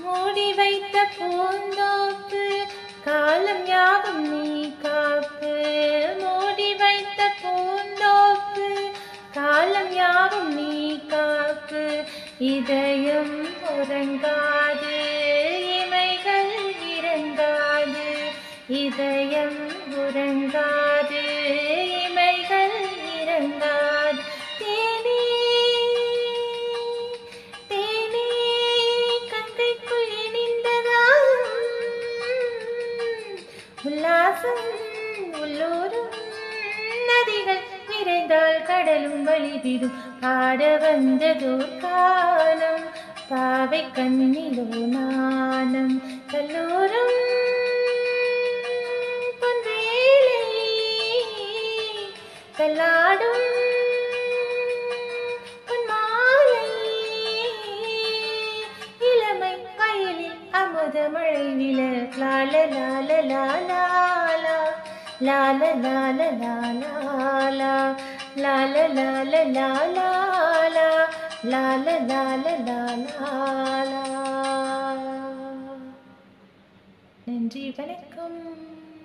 மூடி வைத்த பூந்தோப்பு காலம் யாவும் நீ காப்பு மூடி வைத்த பூந்தோப்பு காலம் யாவும் நீ காப்பு இதயம் உறங்காது இமைகள் இறங்காது இதயம் உறங்காது இமைகள் இறங்காது தேனே தேனே கங்கைக்குள் இணைந்ததாலும் உல்லாசம் உள்ளூரும் நதிகள் விரைந்தால் கடலும் வழிவிடும் ஆட வந்ததோர் காலம் பாவை கண்ணிலோ நாணம் கல்லூரும் பொன்வேலை கல்லாடும் பொன்மாலை இளமை வயலில் அமுத மழை விழ லால லால லாலா லால லால லாலா லால லால லாலா லால லால லாலா நன்றி வணக்கம்